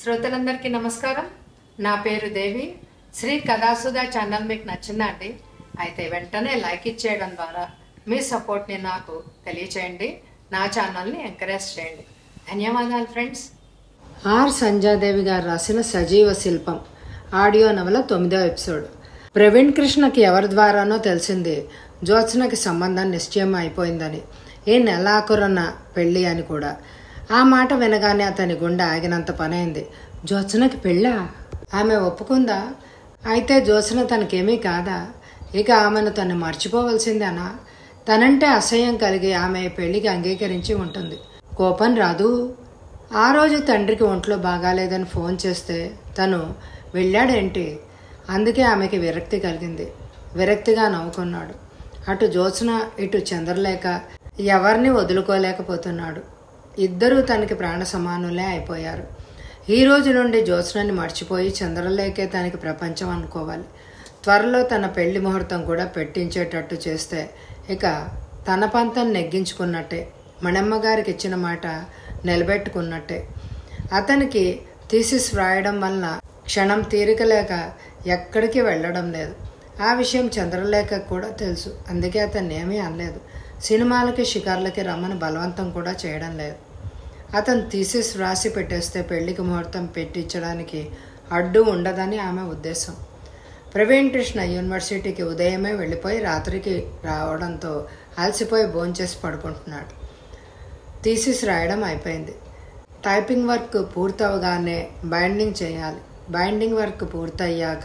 శ్రోతలందరికీ నమస్కారం నా పేరు దేవి శ్రీ కథాసుధా ఛానల్ మీకు నచ్చిందా అండి అయితే వెంటనే లైక్ ఇచ్చేయడం ద్వారా మీ సపోర్ట్ని నాకు తెలియచేయండి నా ఛానల్ని ఎంకరేజ్ చేయండి ధన్యవాదాలు ఫ్రెండ్స్ ఆర్ సంజాదేవి గారు రాసిన సజీవ శిల్పం ఆడియో నవల తొమ్మిదో ఎపిసోడ్ ప్రవీణ్ కృష్ణకి ఎవరి ద్వారానో తెలిసింది జ్యోత్స్నకి సంబంధం నిశ్చయం అయిపోయిందని ఈ నెలాఖరున పెళ్ళి అని కూడా ఆ మాట వినగానే అతని గుండె ఆగినంత పనైంది జ్యోత్స్నకి పెళ్ళా ఆమె ఒప్పుకుందా అయితే జ్యోత్స్న తనకేమీ కాదా ఇక ఆమెను తను మర్చిపోవలసిందేనా తనంటే అసహ్యం కలిగి ఆమె పెళ్లికి అంగీకరించి ఉంటుంది కోపం రాదు ఆ రోజు తండ్రికి ఒంట్లో బాగాలేదని ఫోన్ చేస్తే తను వెళ్ళాడేంటి అందుకే ఆమెకి విరక్తి కలిగింది విరక్తిగా నవ్వుకున్నాడు అటు జ్యోత్స్న ఇటు చంద్రలేఖ ఎవరిని వదులుకోలేకపోతున్నాడు ఇద్దరూ తనకి ప్రాణ సమానులే అయిపోయారు ఈ రోజు నుండి జ్యోత్స్నని మర్చిపోయి చంద్రలేఖే తనకి ప్రపంచం అనుకోవాలి త్వరలో తన పెళ్లి ముహూర్తం కూడా పెట్టించేటట్టు చేస్తే ఇక తన పంతం నెగ్గించుకున్నట్టే మణమ్మ గారికి ఇచ్చిన మాట నిలబెట్టుకున్నట్టే అతనికి థీసిస్ వ్రాయడం వలన క్షణం తీరిక లేక ఎక్కడికి వెళ్ళడం లేదు ఆ విషయం చంద్రలేఖ కూడా తెలుసు అందుకే అతన్ని ఏమీ అనలేదు సినిమాలకి షికార్లకి రమ్మని బలవంతం కూడా చేయడం లేదు అతను థీసిస్ వ్రాసి పెట్టేస్తే పెళ్లికి ముహూర్తం పెట్టించడానికి అడ్డు ఉండదని ఆమె ఉద్దేశం ప్రవీణ్ కృష్ణ యూనివర్సిటీకి ఉదయమే వెళ్ళిపోయి రాత్రికి రావడంతో అలసిపోయి భోంచేసి పడుకుంటున్నాడు థీసిస్ రాయడం అయిపోయింది టైపింగ్ వర్క్ పూర్తవగానే బైండింగ్ చేయాలి బైండింగ్ వర్క్ పూర్తయ్యాక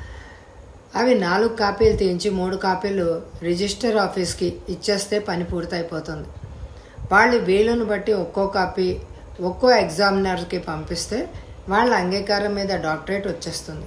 అవి నాలుగు కాపీలు తీయించి మూడు కాపీలు రిజిస్టర్ ఆఫీస్కి ఇచ్చేస్తే పని పూర్తయిపోతుంది వాళ్ళు వీలును బట్టి ఒక్కో కాపీ ఒక్కో ఎగ్జామినర్కి పంపిస్తే వాళ్ళ అంగీకారం మీద డాక్టరేట్ వచ్చేస్తుంది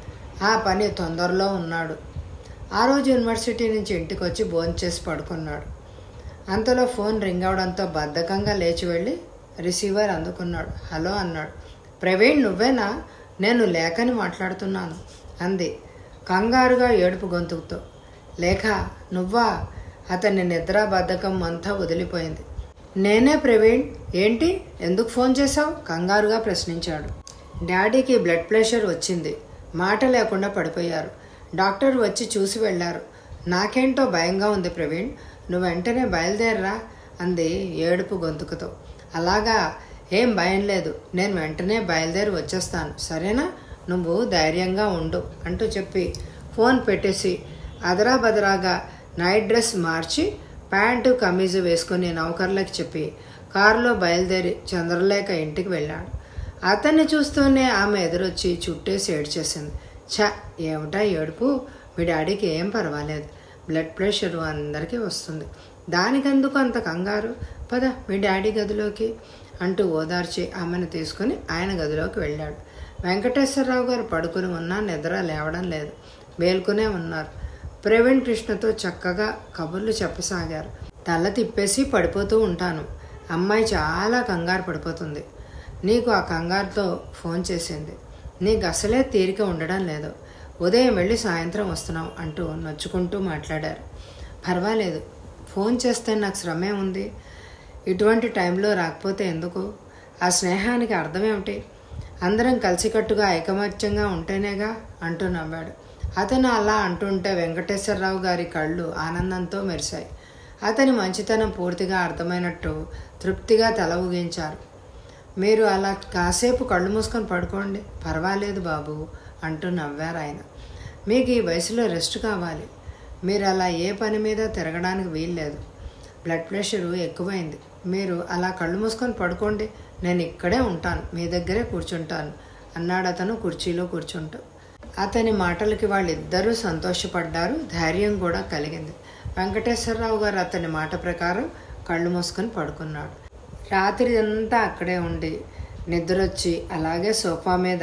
ఆ పని తొందరలో ఉన్నాడు ఆ రోజు యూనివర్సిటీ నుంచి ఇంటికి వచ్చి భోంచేసి పడుకున్నాడు అంతలో ఫోన్ రింగ్ అవడంతో బద్ధకంగా లేచి వెళ్ళి రిసీవర్ అందుకున్నాడు హలో అన్నాడు ప్రవీణ్ నువ్వేనా నేను లేఖని మాట్లాడుతున్నాను అంది కంగారుగా ఏడుపు గొంతుకుతో లేఖ నువ్వా అతని నిద్ర బద్ధకం అంతా వదిలిపోయింది నేనే ప్రవీణ్ ఏంటి ఎందుకు ఫోన్ చేశావు కంగారుగా ప్రశ్నించాడు డాడీకి బ్లడ్ ప్రెషర్ వచ్చింది మాట లేకుండా పడిపోయారు డాక్టర్ వచ్చి చూసి వెళ్ళారు నాకేంటో భయంగా ఉంది ప్రవీణ్ నువ్వు వెంటనే బయలుదేరరా అంది ఏడుపు గొంతుకుతో అలాగా ఏం భయం లేదు నేను వెంటనే బయలుదేరి వచ్చేస్తాను సరేనా నువ్వు ధైర్యంగా ఉండు అంటూ చెప్పి ఫోన్ పెట్టేసి అదరా బదరాగా నైట్ డ్రెస్ మార్చి ప్యాంటు కమీజు వేసుకుని నౌకర్లకి చెప్పి కారులో బయలుదేరి చంద్రలేఖ ఇంటికి వెళ్ళాడు అతన్ని చూస్తూనే ఆమె ఎదురొచ్చి చుట్టేసి ఏడ్చేసింది ఛ ఏమిటా ఏడుపు మీ డాడీకి ఏం పర్వాలేదు బ్లడ్ ప్రెషర్ అందరికీ వస్తుంది దానికెందుకు అంత కంగారు పద మీ డాడీ గదిలోకి అంటూ ఓదార్చి ఆమెను తీసుకుని ఆయన గదిలోకి వెళ్ళాడు వెంకటేశ్వరరావు గారు పడుకుని ఉన్నా నిద్ర లేవడం లేదు మేల్కొనే ఉన్నారు ప్రవీణ్ కృష్ణతో చక్కగా కబుర్లు చెప్పసాగారు తల తిప్పేసి పడిపోతూ ఉంటాను అమ్మాయి చాలా కంగారు పడిపోతుంది నీకు ఆ కంగారుతో ఫోన్ చేసింది నీకు అసలే తీరిక ఉండడం లేదు ఉదయం వెళ్ళి సాయంత్రం వస్తున్నావు అంటూ నొచ్చుకుంటూ మాట్లాడారు పర్వాలేదు ఫోన్ చేస్తే నాకు శ్రమే ఉంది ఇటువంటి టైంలో రాకపోతే ఎందుకు ఆ స్నేహానికి అర్థం ఏమిటి అందరం కలిసికట్టుగా ఐకమత్యంగా ఉంటేనేగా అంటూ నవ్వాడు అతను అలా అంటుంటే వెంకటేశ్వరరావు గారి కళ్ళు ఆనందంతో మెరిశాయి అతని మంచితనం పూర్తిగా అర్థమైనట్టు తృప్తిగా తల ఊగించారు మీరు అలా కాసేపు కళ్ళు మూసుకొని పడుకోండి పర్వాలేదు బాబు అంటూ నవ్వారు ఆయన మీకు ఈ వయసులో రెస్ట్ కావాలి మీరు అలా ఏ పని మీద తిరగడానికి వీల్లేదు బ్లడ్ ప్రెషరు ఎక్కువైంది మీరు అలా కళ్ళు మూసుకొని పడుకోండి నేను ఇక్కడే ఉంటాను మీ దగ్గరే కూర్చుంటాను అన్నాడు అతను కుర్చీలో కూర్చుంటూ అతని మాటలకి వాళ్ళిద్దరూ సంతోషపడ్డారు ధైర్యం కూడా కలిగింది వెంకటేశ్వరరావు గారు అతని మాట ప్రకారం కళ్ళు మూసుకొని పడుకున్నాడు రాత్రి అంతా అక్కడే ఉండి నిద్రొచ్చి అలాగే సోఫా మీద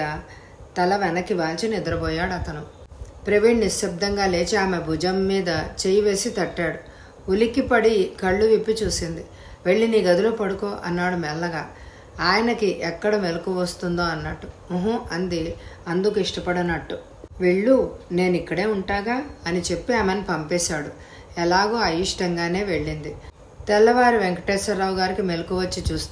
తల వెనక్కి వాల్చి నిద్రపోయాడు అతను ప్రవీణ్ నిశ్శబ్దంగా లేచి ఆమె భుజం మీద చేయి వేసి తట్టాడు ఉలిక్కిపడి కళ్ళు విప్పి చూసింది వెళ్ళి నీ గదిలో పడుకో అన్నాడు మెల్లగా ఆయనకి ఎక్కడ మెలకు వస్తుందో అన్నట్టు ఊహు అంది అందుకు ఇష్టపడనట్టు వెళ్ళు నేను ఇక్కడే ఉంటాగా అని చెప్పి ఆమెను పంపేశాడు ఎలాగో అయిష్టంగానే వెళ్ళింది తెల్లవారి వెంకటేశ్వరరావు గారికి మెలకు వచ్చి చూస్తే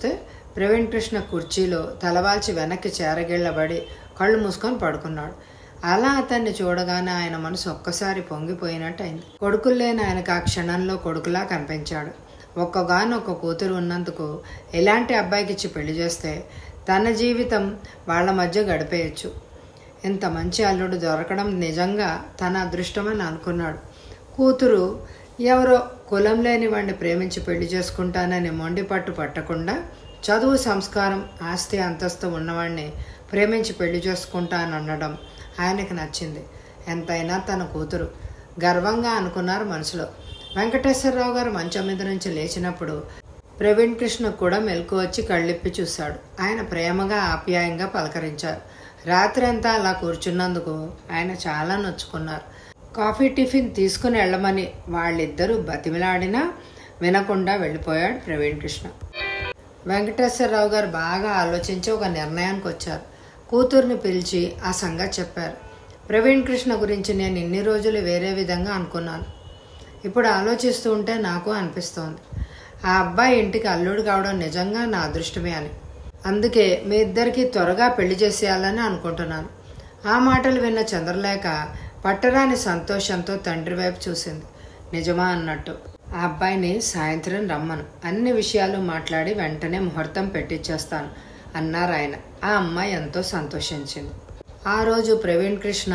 ప్రవీణ్ కృష్ణ కుర్చీలో తలవాల్చి వెనక్కి చేరగిళ్ళబడి కళ్ళు మూసుకొని పడుకున్నాడు అలా అతన్ని చూడగానే ఆయన మనసు ఒక్కసారి పొంగిపోయినట్టు అయింది కొడుకులు లేని ఆయనకు ఆ క్షణంలో కొడుకులా కనిపించాడు ఒక్కగానొక్క కూతురు ఉన్నందుకు ఎలాంటి అబ్బాయికి ఇచ్చి పెళ్లి చేస్తే తన జీవితం వాళ్ళ మధ్య గడిపేయచ్చు ఇంత మంచి అల్లుడు దొరకడం నిజంగా తన అదృష్టమని అనుకున్నాడు కూతురు ఎవరో కులం లేని వాడిని ప్రేమించి పెళ్లి చేసుకుంటానని మొండి పట్టు పట్టకుండా చదువు సంస్కారం ఆస్తి అంతస్తు ఉన్నవాడిని ప్రేమించి పెళ్లి చేసుకుంటాననడం ఆయనకి నచ్చింది ఎంతైనా తన కూతురు గర్వంగా అనుకున్నారు మనసులో వెంకటేశ్వరరావు గారు మంచం మీద నుంచి లేచినప్పుడు ప్రవీణ్ కృష్ణ కూడా మెలకు వచ్చి కళ్ళిప్పి చూశాడు ఆయన ప్రేమగా ఆప్యాయంగా పలకరించారు రాత్రి అంతా అలా కూర్చున్నందుకు ఆయన చాలా నొచ్చుకున్నారు కాఫీ టిఫిన్ తీసుకుని వెళ్ళమని వాళ్ళిద్దరూ బతిమిలాడినా వినకుండా వెళ్ళిపోయాడు ప్రవీణ్ కృష్ణ వెంకటేశ్వరరావు గారు బాగా ఆలోచించి ఒక నిర్ణయానికి వచ్చారు కూతుర్ని పిలిచి ఆ సంగతి చెప్పారు ప్రవీణ్ కృష్ణ గురించి నేను ఇన్ని రోజులు వేరే విధంగా అనుకున్నాను ఇప్పుడు ఆలోచిస్తూ ఉంటే నాకు అనిపిస్తోంది ఆ అబ్బాయి ఇంటికి అల్లుడు కావడం నిజంగా నా అదృష్టమే అని అందుకే మీ ఇద్దరికి త్వరగా పెళ్లి చేసేయాలని అనుకుంటున్నాను ఆ మాటలు విన్న చంద్రలేఖ పట్టరాని సంతోషంతో తండ్రి వైపు చూసింది నిజమా అన్నట్టు ఆ అబ్బాయిని సాయంత్రం రమ్మను అన్ని విషయాలు మాట్లాడి వెంటనే ముహూర్తం పెట్టించేస్తాను అన్నారు ఆయన ఆ అమ్మాయి ఎంతో సంతోషించింది ఆ రోజు ప్రవీణ్ కృష్ణ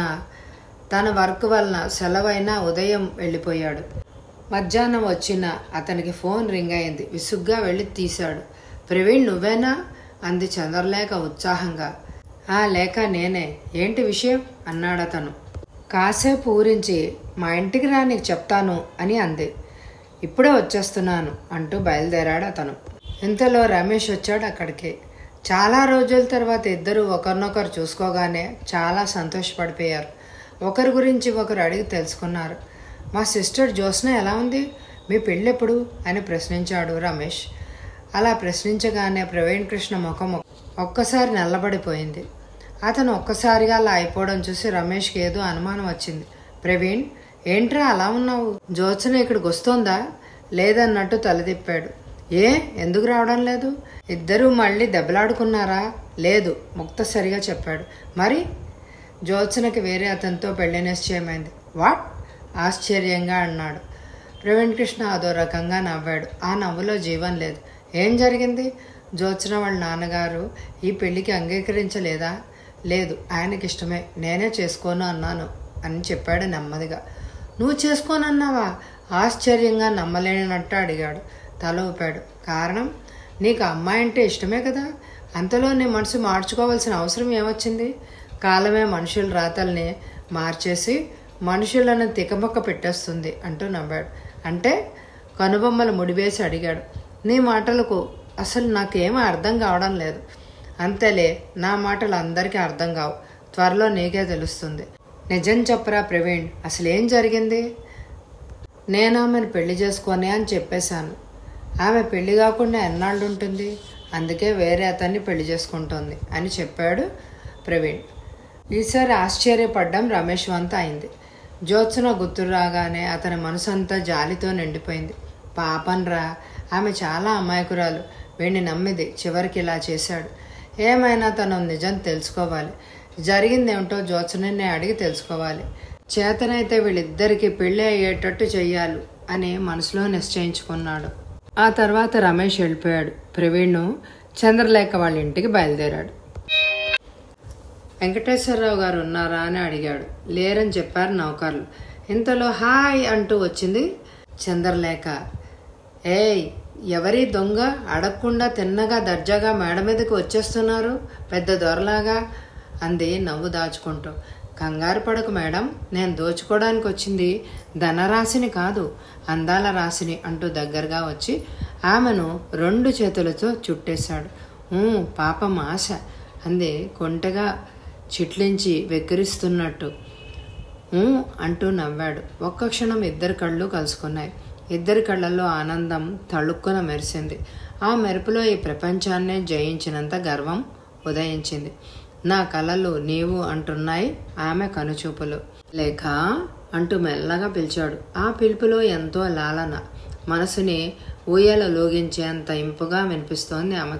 తన వర్క్ వలన సెలవైన ఉదయం వెళ్ళిపోయాడు మధ్యాహ్నం వచ్చిన అతనికి ఫోన్ రింగ్ అయింది విసుగ్గా వెళ్ళి తీశాడు ప్రవీణ్ నువ్వేనా అంది చంద్రలేఖ ఉత్సాహంగా ఆ లేక నేనే ఏంటి విషయం అన్నాడు అతను కాసేపు ఊరించి మా ఇంటికి రా నీకు చెప్తాను అని అంది ఇప్పుడే వచ్చేస్తున్నాను అంటూ బయలుదేరాడు అతను ఇంతలో రమేష్ వచ్చాడు అక్కడికి చాలా రోజుల తర్వాత ఇద్దరు ఒకరినొకరు చూసుకోగానే చాలా సంతోషపడిపోయారు ఒకరి గురించి ఒకరు అడిగి తెలుసుకున్నారు మా సిస్టర్ జ్యోత్స్న ఎలా ఉంది మీ పెళ్ళెప్పుడు అని ప్రశ్నించాడు రమేష్ అలా ప్రశ్నించగానే ప్రవీణ్ కృష్ణ ముఖం ఒక్కసారి నల్లబడిపోయింది అతను ఒక్కసారిగా అలా అయిపోవడం చూసి రమేష్కి ఏదో అనుమానం వచ్చింది ప్రవీణ్ ఏంట్రా అలా ఉన్నావు జ్యోత్స్న ఇక్కడికి వస్తోందా లేదన్నట్టు తలదిప్పాడు ఏ ఎందుకు రావడం లేదు ఇద్దరూ మళ్ళీ దెబ్బలాడుకున్నారా లేదు ముక్తసరిగా చెప్పాడు మరి జ్యోత్స్నకి వేరే అతనితో పెళ్లి నిశ్చయమైంది వాట్ ఆశ్చర్యంగా అన్నాడు ప్రవీణ్ కృష్ణ అదో రకంగా నవ్వాడు ఆ నవ్వులో జీవం లేదు ఏం జరిగింది జ్యోత్స్న వాళ్ళ నాన్నగారు ఈ పెళ్లికి అంగీకరించలేదా లేదు ఆయనకి ఇష్టమే నేనే చేసుకోను అన్నాను అని చెప్పాడు నెమ్మదిగా నువ్వు చేసుకోనన్నావా ఆశ్చర్యంగా నమ్మలేనట్టు అడిగాడు తల ఊపాడు కారణం నీకు అమ్మాయి అంటే ఇష్టమే కదా అంతలో నీ మనసు మార్చుకోవాల్సిన అవసరం ఏమొచ్చింది కాలమే మనుషుల రాతల్ని మార్చేసి మనుషులను తికమక్క పెట్టేస్తుంది అంటూ నవ్వాడు అంటే కనుబొమ్మలు ముడివేసి అడిగాడు నీ మాటలకు అసలు నాకేమీ అర్థం కావడం లేదు అంతేలే నా మాటలు అందరికీ అర్థం కావు త్వరలో నీకే తెలుస్తుంది నిజం చెప్పరా ప్రవీణ్ అసలు ఏం జరిగింది నేను ఆమెను పెళ్లి చేసుకొని అని చెప్పేశాను ఆమె పెళ్లి కాకుండా ఎన్నాళ్ళు ఉంటుంది అందుకే వేరే అతన్ని పెళ్లి చేసుకుంటోంది అని చెప్పాడు ప్రవీణ్ ఈసారి ఆశ్చర్యపడ్డం రమేష్ వంత అయింది జ్యోత్స్న గుర్తు రాగానే అతని మనసంతా జాలితో నిండిపోయింది పాపన్రా ఆమె చాలా అమాయకురాలు వీడిని నమ్మిది చివరికి ఇలా చేశాడు ఏమైనా తను నిజం తెలుసుకోవాలి జరిగిందేమిటో జ్యోత్స్నని అడిగి తెలుసుకోవాలి చేతనైతే వీళ్ళిద్దరికీ పెళ్ళి అయ్యేటట్టు చెయ్యాలి అని మనసులో నిశ్చయించుకున్నాడు ఆ తర్వాత రమేష్ వెళ్ళిపోయాడు ప్రవీణ్ చంద్రలేఖ వాళ్ళ ఇంటికి బయలుదేరాడు వెంకటేశ్వరరావు గారు ఉన్నారా అని అడిగాడు లేరని చెప్పారు నౌకర్లు ఇంతలో హాయ్ అంటూ వచ్చింది చంద్రలేఖ ఏయ్ ఎవరి దొంగ అడగకుండా తిన్నగా దర్జాగా మేడ మీదకి వచ్చేస్తున్నారు పెద్ద దొరలాగా అంది నవ్వు దాచుకుంటూ కంగారు పడకు మేడం నేను దోచుకోవడానికి వచ్చింది ధనరాశిని కాదు అందాల రాశిని అంటూ దగ్గరగా వచ్చి ఆమెను రెండు చేతులతో చుట్టేశాడు "ఊ, పాపం ఆశ అంది కొంటగా చిట్లించి వెక్కిరిస్తున్నట్టు "ఊ" అంటూ నవ్వాడు ఒక్క క్షణం ఇద్దరి కళ్ళు కలుసుకున్నాయి ఇద్దరి కళ్ళల్లో ఆనందం తళుక్కున మెరిసింది ఆ మెరుపులో ఈ ప్రపంచాన్నే జయించినంత గర్వం ఉదయించింది నా కలలు నీవు అంటున్నాయి ఆమె కనుచూపులు లేక అంటూ మెల్లగా పిలిచాడు ఆ పిలుపులో ఎంతో లాలన మనసుని ఊయల లోగించేంత ఇంపుగా వినిపిస్తోంది ఆమెకు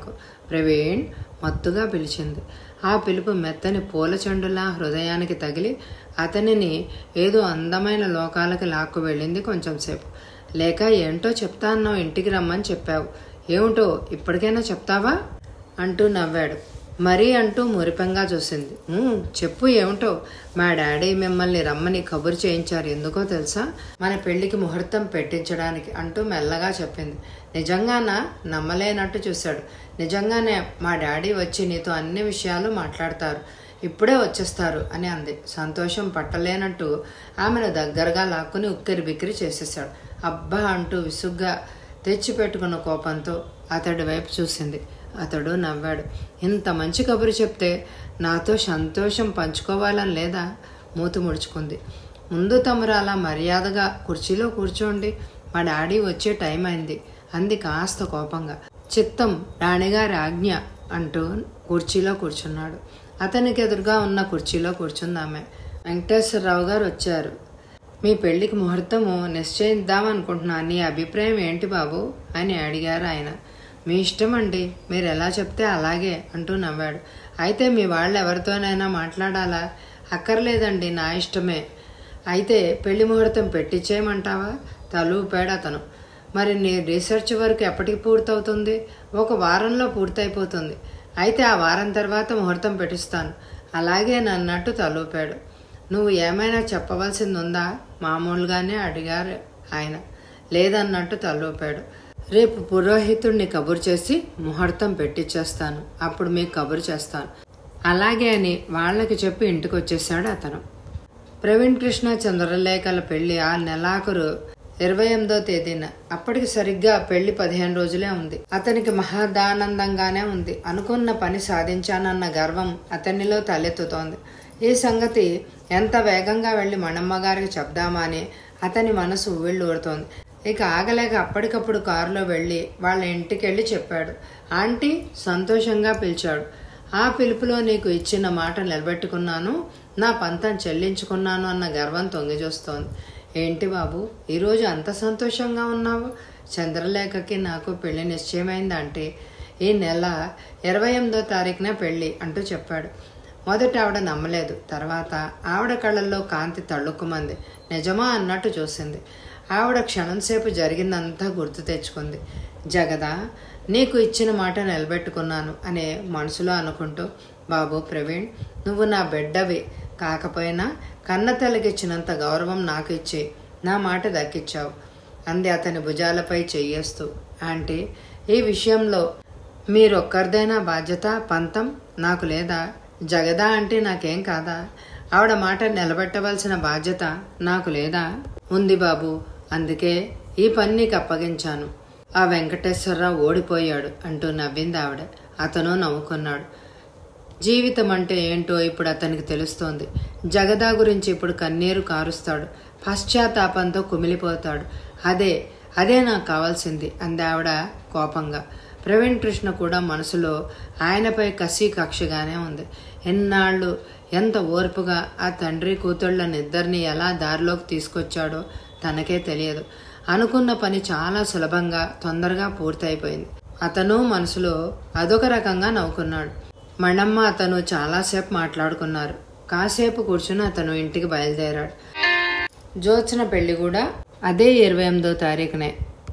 ప్రవీణ్ మత్తుగా పిలిచింది ఆ పిలుపు మెత్తని పూల చెండులా హృదయానికి తగిలి అతనిని ఏదో అందమైన లోకాలకి లాక్కు వెళ్ళింది కొంచెం సేపు లేక ఏంటో చెప్తా అన్నావు ఇంటికి రమ్మని చెప్పావు ఏమిటో ఇప్పటికైనా చెప్తావా అంటూ నవ్వాడు మరీ అంటూ మురిపంగా చూసింది "ఊ, చెప్పు ఏమిటో మా డాడీ మిమ్మల్ని రమ్మని కబురు చేయించారు ఎందుకో తెలుసా మన పెళ్లికి ముహూర్తం పెట్టించడానికి అంటూ మెల్లగా చెప్పింది నిజంగానా నమ్మలేనట్టు చూశాడు నిజంగానే మా డాడీ వచ్చి నీతో అన్ని విషయాలు మాట్లాడతారు ఇప్పుడే వచ్చేస్తారు అని అంది సంతోషం పట్టలేనట్టు ఆమెను దగ్గరగా లాక్కుని ఉక్కిరి బిక్కిరి చేసేశాడు అబ్బా అంటూ విసుగ్గా తెచ్చిపెట్టుకున్న కోపంతో అతడి వైపు చూసింది అతడు నవ్వాడు ఇంత మంచి కబురు చెప్తే నాతో సంతోషం పంచుకోవాలని లేదా మూతి ముడుచుకుంది ముందు తమరు అలా మర్యాదగా కుర్చీలో కూర్చోండి మా డాడీ వచ్చే టైం అయింది అంది కాస్త కోపంగా చిత్తం రాణిగారి ఆజ్ఞ అంటూ కుర్చీలో కూర్చున్నాడు అతనికి ఎదురుగా ఉన్న కుర్చీలో కూర్చుంది ఆమె వెంకటేశ్వరరావు గారు వచ్చారు మీ పెళ్లికి ముహూర్తము నిశ్చయిద్దామనుకుంటున్నా నీ అభిప్రాయం ఏంటి బాబు అని అడిగారు ఆయన మీ ఇష్టం అండి మీరు ఎలా చెప్తే అలాగే అంటూ నవ్వాడు అయితే మీ వాళ్ళు ఎవరితోనైనా మాట్లాడాలా అక్కర్లేదండి నా ఇష్టమే అయితే పెళ్లి ముహూర్తం పెట్టించేయమంటావా తలూపాడు అతను మరి నీ రీసెర్చ్ వర్క్ ఎప్పటికి పూర్తవుతుంది ఒక వారంలో పూర్తయిపోతుంది అయితే ఆ వారం తర్వాత ముహూర్తం పెట్టిస్తాను అలాగే నన్నట్టు తలూపాడు నువ్వు ఏమైనా చెప్పవలసింది ఉందా మామూలుగానే అడిగారు ఆయన లేదన్నట్టు తలూపాడు రేపు పురోహితుడిని కబురు చేసి ముహూర్తం పెట్టిచ్చేస్తాను అప్పుడు మీకు కబురు చేస్తాను అలాగే అని వాళ్ళకి చెప్పి ఇంటికి వచ్చేసాడు అతను ప్రవీణ్ కృష్ణ చంద్రలేఖల పెళ్లి ఆ నెలాఖరు ఇరవై ఎనిమిదో తేదీన అప్పటికి సరిగ్గా పెళ్లి పదిహేను రోజులే ఉంది అతనికి మహాదానందంగానే ఉంది అనుకున్న పని సాధించానన్న గర్వం అతనిలో తలెత్తుతోంది ఈ సంగతి ఎంత వేగంగా వెళ్లి మణమ్మ గారికి చెప్దామా అని అతని మనసు ఉవ్విళ్ళూరుతోంది ఇక ఆగలేక అప్పటికప్పుడు కారులో వెళ్ళి వాళ్ళ ఇంటికి వెళ్ళి చెప్పాడు ఆంటీ సంతోషంగా పిలిచాడు ఆ పిలుపులో నీకు ఇచ్చిన మాట నిలబెట్టుకున్నాను నా పంతం చెల్లించుకున్నాను అన్న గర్వం తొంగిచూస్తోంది ఏంటి బాబు ఈరోజు అంత సంతోషంగా ఉన్నావు చంద్రలేఖకి నాకు పెళ్లి నిశ్చయమైందంటే ఈ నెల ఇరవై ఎనిమిదో తారీఖున పెళ్లి అంటూ చెప్పాడు మొదట ఆవిడ నమ్మలేదు తర్వాత ఆవిడ కళ్ళల్లో కాంతి తళుక్కుమంది నిజమా అన్నట్టు చూసింది ఆవిడ క్షణంసేపు జరిగిందంతా గుర్తు తెచ్చుకుంది జగదా నీకు ఇచ్చిన మాట నిలబెట్టుకున్నాను అనే మనసులో అనుకుంటూ బాబు ప్రవీణ్ నువ్వు నా బిడ్డవి కాకపోయినా కన్న తల్లికిచ్చినంత గౌరవం నాకు ఇచ్చి నా మాట దక్కిచ్చావు అంది అతని భుజాలపై చెయ్యేస్తూ ఆంటీ ఈ విషయంలో మీరొక్కరిదైనా బాధ్యత పంతం నాకు లేదా జగదా అంటే నాకేం కాదా ఆవిడ మాట నిలబెట్టవలసిన బాధ్యత నాకు లేదా ఉంది బాబు అందుకే ఈ పని నీకు అప్పగించాను ఆ వెంకటేశ్వరరావు ఓడిపోయాడు అంటూ నవ్వింది ఆవిడ అతను నవ్వుకున్నాడు జీవితం అంటే ఏంటో ఇప్పుడు అతనికి తెలుస్తోంది జగదా గురించి ఇప్పుడు కన్నీరు కారుస్తాడు పశ్చాత్తాపంతో కుమిలిపోతాడు అదే అదే నాకు కావాల్సింది అంది ఆవిడ కోపంగా ప్రవీణ్ కృష్ణ కూడా మనసులో ఆయనపై కసి కక్షగానే ఉంది ఎన్నాళ్ళు ఎంత ఓర్పుగా ఆ తండ్రి కూతుళ్ళనిద్దరిని ఎలా దారిలోకి తీసుకొచ్చాడో తనకే తెలియదు అనుకున్న పని చాలా సులభంగా తొందరగా పూర్తయిపోయింది అతను మనసులో అదొక రకంగా నవ్వుకున్నాడు మణమ్మ అతను చాలాసేపు మాట్లాడుకున్నారు కాసేపు కూర్చుని అతను ఇంటికి బయలుదేరాడు జ్యోత్స్న పెళ్లి కూడా అదే ఇరవై ఎనిమిదో తారీఖునే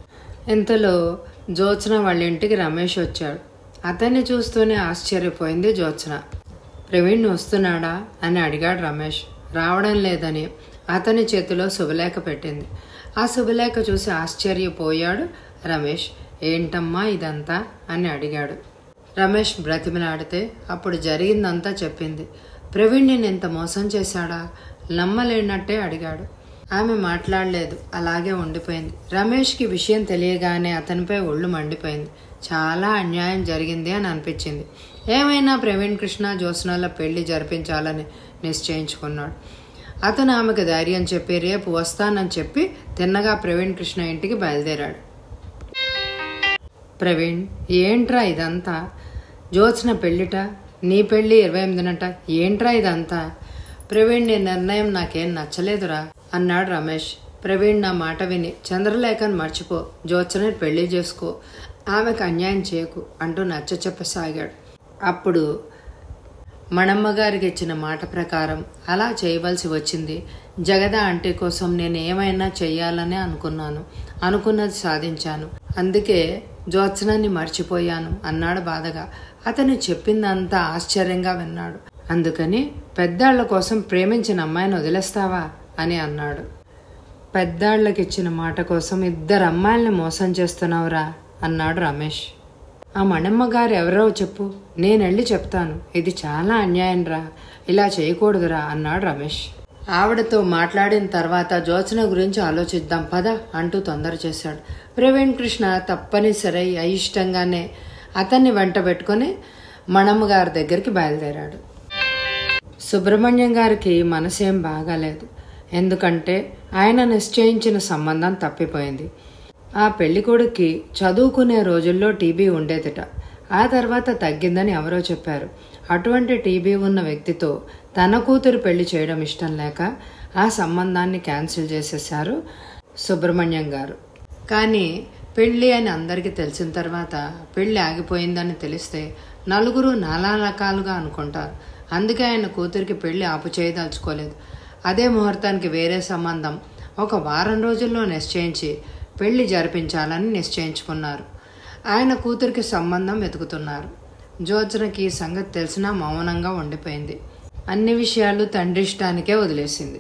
ఇంతలో జ్యోత్స్న వాళ్ళ ఇంటికి రమేష్ వచ్చాడు అతన్ని చూస్తూనే ఆశ్చర్యపోయింది జ్యోత్స్న ప్రవీణ్ వస్తున్నాడా అని అడిగాడు రమేష్ రావడం లేదని అతని చేతిలో శుభలేఖ పెట్టింది ఆ శుభలేఖ చూసి ఆశ్చర్యపోయాడు రమేష్ ఏంటమ్మా ఇదంతా అని అడిగాడు రమేష్ బ్రతిమలాడితే అప్పుడు జరిగిందంతా చెప్పింది ప్రవీణ్ నేను ఇంత మోసం చేశాడా నమ్మలేనట్టే అడిగాడు ఆమె మాట్లాడలేదు అలాగే ఉండిపోయింది రమేష్కి విషయం తెలియగానే అతనిపై ఒళ్ళు మండిపోయింది చాలా అన్యాయం జరిగింది అని అనిపించింది ఏమైనా ప్రవీణ్ కృష్ణ జ్యోత్స్నాల పెళ్లి జరిపించాలని నిశ్చయించుకున్నాడు అతను ఆమెకు ధైర్యం చెప్పి రేపు వస్తానని చెప్పి తిన్నగా ప్రవీణ్ కృష్ణ ఇంటికి బయలుదేరాడు ప్రవీణ్ ఏంట్రా ఇదంతా జ్యోత్స్న పెళ్ళిట నీ పెళ్ళి ఇరవై ఎనిమిదినట ఏంట్రా ఇదంతా ప్రవీణ్ నీ నిర్ణయం నాకేం నచ్చలేదురా అన్నాడు రమేష్ ప్రవీణ్ నా మాట విని చంద్రలేఖను మర్చిపో జ్యోత్స్నని పెళ్లి చేసుకో ఆమెకు అన్యాయం చేయకు అంటూ నచ్చ చెప్పసాగాడు అప్పుడు మణమ్మగారికి ఇచ్చిన మాట ప్రకారం అలా చేయవలసి వచ్చింది జగద ఆంటీ కోసం నేను ఏమైనా చెయ్యాలనే అనుకున్నాను అనుకున్నది సాధించాను అందుకే జ్యోత్సనాన్ని మర్చిపోయాను అన్నాడు బాధగా అతను చెప్పిందంతా ఆశ్చర్యంగా విన్నాడు అందుకని పెద్దాళ్ల కోసం ప్రేమించిన అమ్మాయిని వదిలేస్తావా అని అన్నాడు పెద్దాళ్ళకిచ్చిన మాట కోసం ఇద్దరు అమ్మాయిల్ని మోసం చేస్తున్నావురా అన్నాడు రమేష్ ఆ మణమ్మ గారు ఎవరో చెప్పు నేను వెళ్ళి చెప్తాను ఇది చాలా అన్యాయం రా ఇలా చేయకూడదురా అన్నాడు రమేష్ ఆవిడతో మాట్లాడిన తర్వాత జ్యోత్సన గురించి ఆలోచిద్దాం పద అంటూ తొందర చేశాడు ప్రవీణ్ కృష్ణ తప్పనిసరి అయిష్టంగానే అతన్ని వెంట పెట్టుకుని మణమ్మ గారి దగ్గరికి బయలుదేరాడు సుబ్రహ్మణ్యం గారికి మనసేం బాగాలేదు ఎందుకంటే ఆయన నిశ్చయించిన సంబంధం తప్పిపోయింది ఆ పెళ్లికొడుక్కి చదువుకునే రోజుల్లో టీబీ ఉండేదిట ఆ తర్వాత తగ్గిందని ఎవరో చెప్పారు అటువంటి టీబీ ఉన్న వ్యక్తితో తన కూతురు పెళ్లి చేయడం ఇష్టం లేక ఆ సంబంధాన్ని క్యాన్సిల్ చేసేశారు సుబ్రహ్మణ్యం గారు కానీ పెళ్ళి అని అందరికీ తెలిసిన తర్వాత పెళ్ళి ఆగిపోయిందని తెలిస్తే నలుగురు నానా రకాలుగా అనుకుంటారు అందుకే ఆయన కూతురికి పెళ్లి ఆపు చేయదలుచుకోలేదు అదే ముహూర్తానికి వేరే సంబంధం ఒక వారం రోజుల్లో నిశ్చయించి పెళ్లి జరిపించాలని నిశ్చయించుకున్నారు ఆయన కూతురికి సంబంధం వెతుకుతున్నారు జ్యోత్సనకి ఈ సంగతి తెలిసినా మౌనంగా ఉండిపోయింది అన్ని విషయాలు తండ్రి ఇష్టానికే వదిలేసింది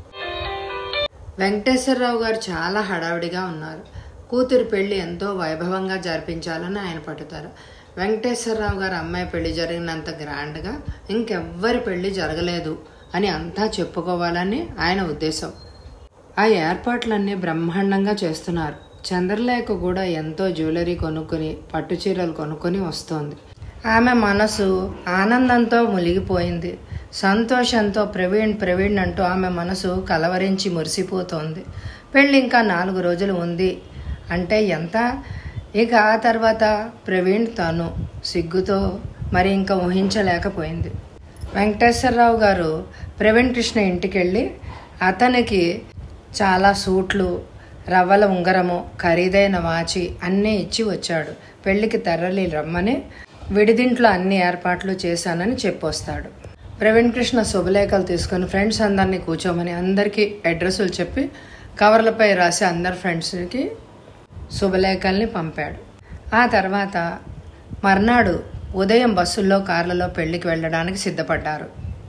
వెంకటేశ్వరరావు గారు చాలా హడావిడిగా ఉన్నారు కూతురు పెళ్లి ఎంతో వైభవంగా జరిపించాలని ఆయన పట్టుతారు వెంకటేశ్వరరావు గారు అమ్మాయి పెళ్లి జరిగినంత గ్రాండ్గా ఇంకెవ్వరి పెళ్లి జరగలేదు అని అంతా చెప్పుకోవాలని ఆయన ఉద్దేశం ఆ ఏర్పాట్లన్నీ బ్రహ్మాండంగా చేస్తున్నారు చంద్రలేఖ కూడా ఎంతో జ్యువెలరీ కొనుక్కొని పట్టు చీరలు కొనుక్కొని వస్తోంది ఆమె మనసు ఆనందంతో మునిగిపోయింది సంతోషంతో ప్రవీణ్ ప్రవీణ్ అంటూ ఆమె మనసు కలవరించి మురిసిపోతోంది పెళ్ళి ఇంకా నాలుగు రోజులు ఉంది అంటే ఎంత ఇక ఆ తర్వాత ప్రవీణ్ తాను సిగ్గుతో మరి ఇంకా ఊహించలేకపోయింది వెంకటేశ్వరరావు గారు ప్రవీణ్ కృష్ణ ఇంటికి వెళ్ళి అతనికి చాలా సూట్లు రవ్వల ఉంగరము ఖరీదైన వాచి అన్నీ ఇచ్చి వచ్చాడు పెళ్లికి తరలి రమ్మని విడిదింట్లో అన్ని ఏర్పాట్లు చేశానని చెప్పొస్తాడు ప్రవీణ్ కృష్ణ శుభలేఖలు తీసుకొని ఫ్రెండ్స్ అందరినీ కూర్చోమని అందరికీ అడ్రస్లు చెప్పి కవర్లపై రాసి అందరి ఫ్రెండ్స్కి శుభలేఖల్ని పంపాడు ఆ తర్వాత మర్నాడు ఉదయం బస్సుల్లో కార్లలో పెళ్లికి వెళ్ళడానికి సిద్ధపడ్డారు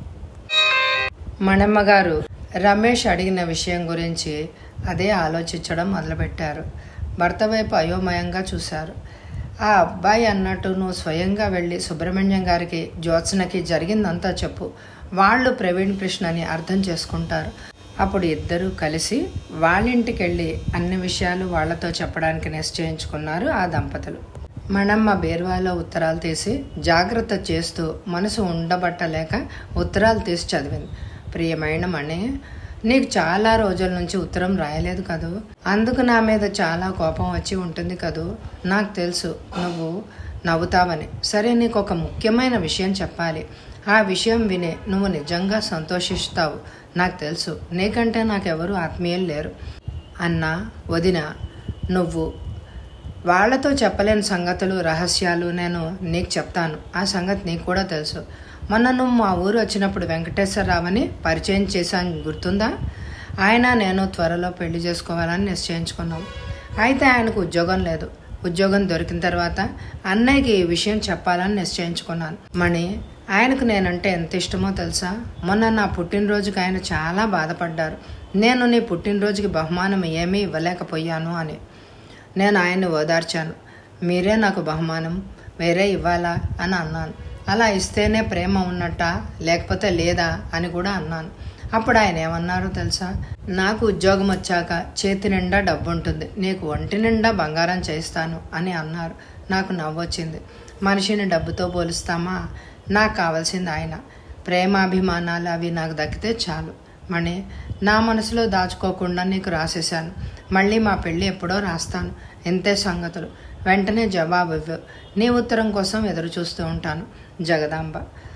మణమ్మగారు రమేష్ అడిగిన విషయం గురించి అదే ఆలోచించడం మొదలుపెట్టారు భర్త వైపు అయోమయంగా చూశారు ఆ అబ్బాయి అన్నట్టు నువ్వు స్వయంగా వెళ్ళి సుబ్రహ్మణ్యం గారికి జ్యోత్సనకి జరిగిందంతా చెప్పు వాళ్ళు ప్రవీణ్ కృష్ణని అర్థం చేసుకుంటారు అప్పుడు ఇద్దరూ కలిసి వాళ్ళింటికి వెళ్ళి అన్ని విషయాలు వాళ్లతో చెప్పడానికి నిశ్చయించుకున్నారు ఆ దంపతులు మణమ్మ బీర్వాలో ఉత్తరాలు తీసి జాగ్రత్త చేస్తూ మనసు ఉండబట్టలేక ఉత్తరాలు తీసి చదివింది ప్రియమైన మణి నీకు చాలా రోజుల నుంచి ఉత్తరం రాయలేదు కదూ అందుకు నా మీద చాలా కోపం వచ్చి ఉంటుంది కదూ నాకు తెలుసు నువ్వు నవ్వుతావని సరే నీకు ఒక ముఖ్యమైన విషయం చెప్పాలి ఆ విషయం వినే నువ్వు నిజంగా సంతోషిస్తావు నాకు తెలుసు నీకంటే నాకెవరు ఆత్మీయులు లేరు అన్న వదిన నువ్వు వాళ్లతో చెప్పలేని సంగతులు రహస్యాలు నేను నీకు చెప్తాను ఆ సంగతి నీకు కూడా తెలుసు మొన్న నువ్వు మా ఊరు వచ్చినప్పుడు వెంకటేశ్వరరావుని పరిచయం చేశాను గుర్తుందా ఆయన నేను త్వరలో పెళ్లి చేసుకోవాలని నిశ్చయించుకున్నాం అయితే ఆయనకు ఉద్యోగం లేదు ఉద్యోగం దొరికిన తర్వాత అన్నయ్యకి ఈ విషయం చెప్పాలని నిశ్చయించుకున్నాను మణి ఆయనకు నేనంటే ఎంత ఇష్టమో తెలుసా మొన్న నా పుట్టినరోజుకి ఆయన చాలా బాధపడ్డారు నేను నీ పుట్టినరోజుకి బహుమానం ఏమీ ఇవ్వలేకపోయాను అని నేను ఆయన్ని ఓదార్చాను మీరే నాకు బహుమానం వేరే ఇవ్వాలా అని అన్నాను అలా ఇస్తేనే ప్రేమ ఉన్నట్ట లేకపోతే లేదా అని కూడా అన్నాను అప్పుడు ఆయన ఏమన్నారో తెలుసా నాకు ఉద్యోగం వచ్చాక చేతి నిండా డబ్బు ఉంటుంది నీకు ఒంటి నిండా బంగారం చేస్తాను అని అన్నారు నాకు నవ్వొచ్చింది మనిషిని డబ్బుతో పోలుస్తామా నాకు కావాల్సింది ఆయన ప్రేమాభిమానాలు అవి నాకు దక్కితే చాలు మణి నా మనసులో దాచుకోకుండా నీకు రాసేశాను మళ్ళీ మా పెళ్ళి ఎప్పుడో రాస్తాను ఎంతే సంగతులు వెంటనే జవాబు ఇవ్వు నీ ఉత్తరం కోసం ఎదురు చూస్తూ ఉంటాను జగదాంబ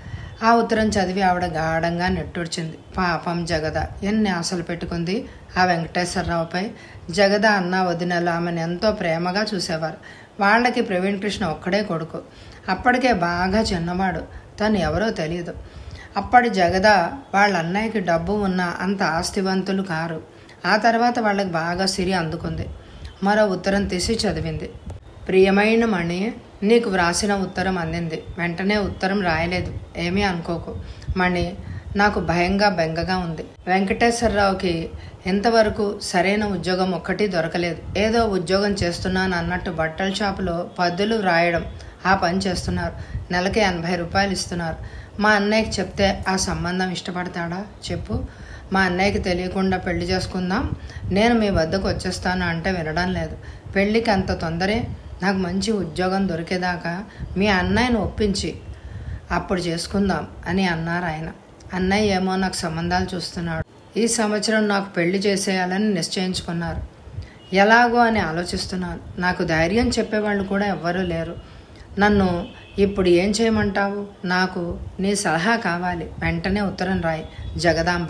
ఆ ఉత్తరం చదివి ఆవిడ గాఢంగా నెట్టూర్చింది పాపం జగద ఎన్ని ఆశలు పెట్టుకుంది ఆ వెంకటేశ్వరరావుపై జగద అన్న వదినలు ఆమెను ఎంతో ప్రేమగా చూసేవారు వాళ్ళకి ప్రవీణ్ కృష్ణ ఒక్కడే కొడుకు అప్పటికే బాగా చిన్నవాడు తను ఎవరో తెలియదు అప్పటి జగద వాళ్ళ అన్నయ్యకి డబ్బు ఉన్న అంత ఆస్తివంతులు కారు ఆ తర్వాత వాళ్ళకి బాగా సిరి అందుకుంది మరో ఉత్తరం తీసి చదివింది ప్రియమైన మణి నీకు వ్రాసిన ఉత్తరం అందింది వెంటనే ఉత్తరం రాయలేదు ఏమీ అనుకోకు మణి నాకు భయంగా బెంగగా ఉంది వెంకటేశ్వరరావుకి ఇంతవరకు సరైన ఉద్యోగం ఒక్కటి దొరకలేదు ఏదో ఉద్యోగం చేస్తున్నాను అన్నట్టు బట్టల షాపులో పద్దులు రాయడం ఆ పని చేస్తున్నారు నెలకి ఎనభై రూపాయలు ఇస్తున్నారు మా అన్నయ్యకి చెప్తే ఆ సంబంధం ఇష్టపడతాడా చెప్పు మా అన్నయ్యకి తెలియకుండా పెళ్లి చేసుకుందాం నేను మీ వద్దకు వచ్చేస్తాను అంటే వినడం లేదు పెళ్ళికి అంత తొందరే నాకు మంచి ఉద్యోగం దొరికేదాకా మీ అన్నయ్యను ఒప్పించి అప్పుడు చేసుకుందాం అని అన్నారు ఆయన అన్నయ్య ఏమో నాకు సంబంధాలు చూస్తున్నాడు ఈ సంవత్సరం నాకు పెళ్లి చేసేయాలని నిశ్చయించుకున్నారు ఎలాగో అని ఆలోచిస్తున్నాను నాకు ధైర్యం చెప్పేవాళ్ళు కూడా ఎవ్వరూ లేరు నన్ను ఇప్పుడు ఏం చేయమంటావు నాకు నీ సలహా కావాలి వెంటనే ఉత్తరం రాయి జగదాంబ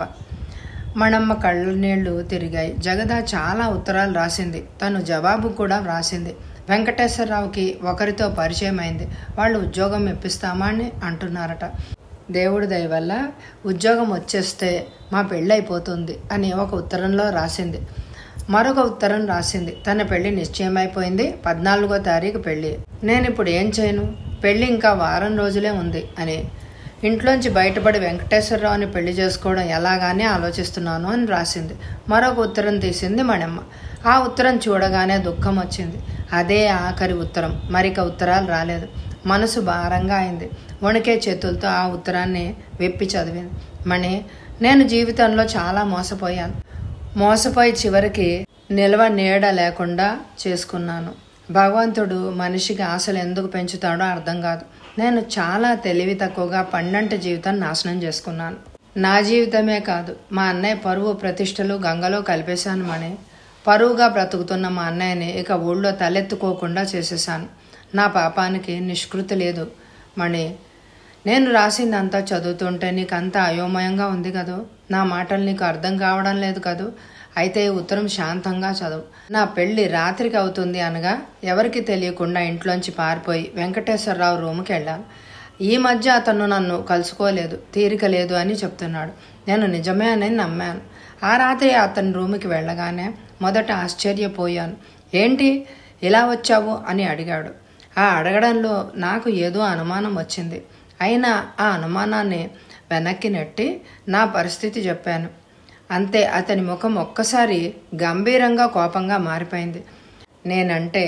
మణమ్మ కళ్ళ నీళ్లు తిరిగాయి జగద చాలా ఉత్తరాలు రాసింది తను జవాబు కూడా వ్రాసింది వెంకటేశ్వరరావుకి ఒకరితో పరిచయం అయింది వాళ్ళు ఉద్యోగం ఇప్పిస్తామా అని అంటున్నారట దేవుడి దయ వల్ల ఉద్యోగం వచ్చేస్తే మా పెళ్ళి అయిపోతుంది అని ఒక ఉత్తరంలో రాసింది మరొక ఉత్తరం రాసింది తన పెళ్లి నిశ్చయమైపోయింది పద్నాలుగో తారీఖు పెళ్లి నేను ఇప్పుడు ఏం చేయను పెళ్లి ఇంకా వారం రోజులే ఉంది అని ఇంట్లోంచి బయటపడి వెంకటేశ్వరరావుని పెళ్లి చేసుకోవడం ఎలాగానే ఆలోచిస్తున్నాను అని రాసింది మరొక ఉత్తరం తీసింది మణమ్మ ఆ ఉత్తరం చూడగానే దుఃఖం వచ్చింది అదే ఆఖరి ఉత్తరం మరిక ఉత్తరాలు రాలేదు మనసు భారంగా అయింది వణికే చేతులతో ఆ ఉత్తరాన్ని వెప్పి చదివింది మణి నేను జీవితంలో చాలా మోసపోయాను మోసపోయి చివరికి నిల్వ నీడ లేకుండా చేసుకున్నాను భగవంతుడు మనిషికి ఆశలు ఎందుకు పెంచుతాడో అర్థం కాదు నేను చాలా తెలివి తక్కువగా పండంట జీవితం నాశనం చేసుకున్నాను నా జీవితమే కాదు మా అన్నయ్య పరువు ప్రతిష్టలు గంగలో కలిపేశాను మణి పరువుగా బ్రతుకుతున్న మా అన్నయ్యని ఇక ఊళ్ళో తలెత్తుకోకుండా చేసేశాను నా పాపానికి నిష్కృతి లేదు మణి నేను రాసిందంతా చదువుతుంటే నీకు అంతా అయోమయంగా ఉంది కదూ నా మాటలు నీకు అర్థం కావడం లేదు కదూ అయితే ఈ ఉత్తరం శాంతంగా చదువు నా పెళ్లి రాత్రికి అవుతుంది అనగా ఎవరికి తెలియకుండా ఇంట్లోంచి పారిపోయి వెంకటేశ్వరరావు రూమ్కి వెళ్ళాను ఈ మధ్య అతను నన్ను కలుసుకోలేదు తీరిక లేదు అని చెప్తున్నాడు నేను నిజమే అని నమ్మాను ఆ రాత్రి అతని రూమ్కి వెళ్ళగానే మొదట ఆశ్చర్యపోయాను ఏంటి ఇలా వచ్చావు అని అడిగాడు ఆ అడగడంలో నాకు ఏదో అనుమానం వచ్చింది అయినా ఆ అనుమానాన్ని వెనక్కి నెట్టి నా పరిస్థితి చెప్పాను అంతే అతని ముఖం ఒక్కసారి గంభీరంగా కోపంగా మారిపోయింది నేనంటే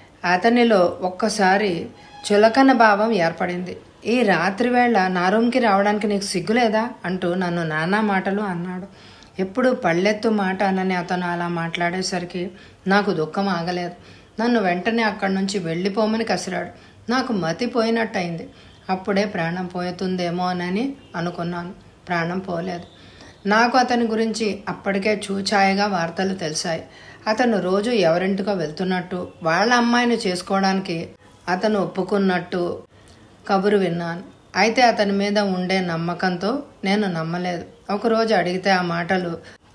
అతనిలో ఒక్కసారి చులకన భావం ఏర్పడింది ఈ రాత్రి వేళ నా రూమ్కి రావడానికి నీకు సిగ్గులేదా అంటూ నన్ను నానా మాటలు అన్నాడు ఎప్పుడు పళ్ళెత్తు మాట అనని అతను అలా మాట్లాడేసరికి నాకు దుఃఖం ఆగలేదు నన్ను వెంటనే అక్కడి నుంచి వెళ్ళిపోమని కసిరాడు నాకు మతిపోయినట్టయింది అప్పుడే ప్రాణం పోతుందేమోనని అనుకున్నాను ప్రాణం పోలేదు నాకు అతని గురించి అప్పటికే చూచాయగా వార్తలు తెలిసాయి అతను రోజు ఎవరింటికో వెళ్తున్నట్టు వాళ్ళ అమ్మాయిని చేసుకోవడానికి అతను ఒప్పుకున్నట్టు కబురు విన్నాను అయితే అతని మీద ఉండే నమ్మకంతో నేను నమ్మలేదు ఒకరోజు అడిగితే ఆ మాటలు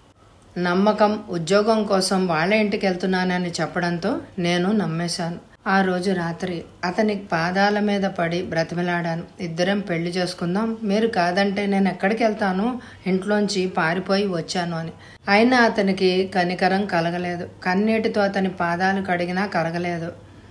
నమ్మకం ఉద్యోగం కోసం వాళ్ళ ఇంటికి వెళ్తున్నానని చెప్పడంతో నేను నమ్మేశాను ఆ రోజు రాత్రి అతని పాదాల మీద పడి బ్రతిమలాడాను ఇద్దరం పెళ్లి చేసుకుందాం మీరు కాదంటే నేను ఎక్కడికి వెళ్తాను ఇంట్లోంచి పారిపోయి వచ్చాను అని అయినా అతనికి కనికరం కలగలేదు కన్నీటితో అతని పాదాలు కడిగినా కరగలేదు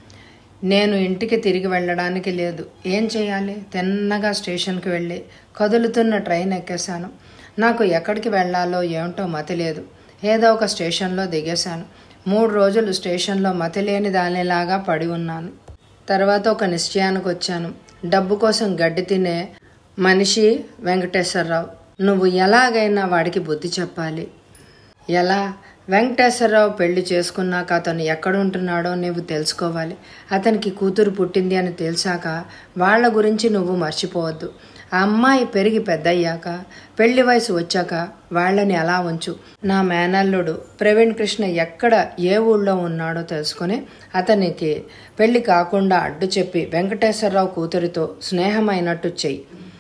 నేను ఇంటికి తిరిగి వెళ్ళడానికి లేదు ఏం చేయాలి తిన్నగా స్టేషన్కి వెళ్ళి కదులుతున్న ట్రైన్ ఎక్కేశాను నాకు ఎక్కడికి వెళ్ళాలో ఏమిటో మతి లేదు ఏదో ఒక స్టేషన్లో దిగేశాను మూడు రోజులు స్టేషన్లో మతి లేని దానిలాగా పడి ఉన్నాను తర్వాత ఒక నిశ్చయానికి వచ్చాను డబ్బు కోసం గడ్డి తినే మనిషి వెంకటేశ్వరరావు నువ్వు ఎలాగైనా వాడికి బుద్ధి చెప్పాలి ఎలా వెంకటేశ్వరరావు పెళ్లి చేసుకున్నాక అతను ఎక్కడుంటున్నాడో నువ్వు తెలుసుకోవాలి అతనికి కూతురు పుట్టింది అని తెలిసాక వాళ్ళ గురించి నువ్వు మర్చిపోవద్దు ఆ అమ్మాయి పెరిగి పెద్దయ్యాక పెళ్లి వయసు వచ్చాక వాళ్ళని అలా ఉంచు నా మేనల్లుడు ప్రవీణ్ కృష్ణ ఎక్కడ ఏ ఊళ్ళో ఉన్నాడో తెలుసుకుని అతనికి పెళ్లి కాకుండా అడ్డు చెప్పి వెంకటేశ్వరరావు కూతురితో స్నేహమైనట్టు చెయ్యి